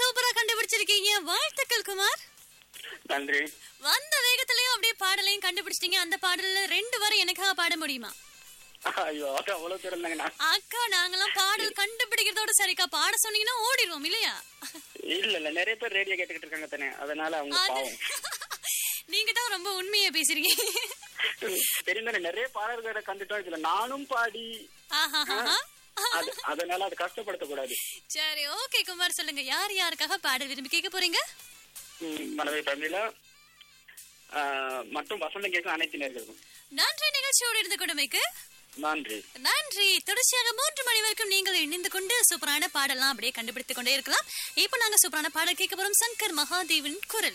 சூப்பரா கண்டுபிடிச்சிருக்கீங்க வாழ்த்துக்கள் குமார் நன்றி வந்த வேகத்திலயும் அப்படியே பாடலையும் கண்டுபிடிச்சிட்டீங்க அந்த பாடல்ல ரெண்டு வரை எனக்காக பாட முடியுமா ஐயோ அது அவ்வளவு தூரம் இல்லைங்கண்ணா அக்கா நாங்கெல்லாம் பாடல் கண்டுபிடிக்கிறதோட சரிக்கா பாட சொன்னீங்கன்னா ஓடிடுவோம் இல்லையா இல்ல இல்ல நிறைய பேர் ரேடியோ கேட்டுக்கிட்டு இருக்காங்க தானே அதனால அவங்க அது பாவம் நீங்க தான் ரொம்ப உண்மையா பேசுறீங்க தெரிந்தானே நிறைய பாடல்களை கண்டுட்டோம் இதுல நானும் பாடி ஆஹாஹாஹா. அது அதனால அது கஷ்டப்படுத்த கூடாது சரி ஓகே குமார் சொல்லுங்க யார் யாருக்காக பாடல் விரும்பி கேட்க போறீங்க மனதை தமிழா மற்றும் வசந்தம் கேட்கும் அனைத்து நேர்களுக்கும் நன்றி நிகழ்ச்சியோடு இருந்து கொடுமைக்கு நன்றி நன்றி தொடர்ச்சியாக மூன்று மணி வரைக்கும் நீங்கள் இணைந்து கொண்டு சூப்பரான பாடலாம் அப்படியே கண்டுபிடித்துக் கொண்டே இருக்கலாம் இப்போ நாங்க சூப்பரான பாடல் கேட்க போறோம் சங்கர் மகாதேவன் குரல்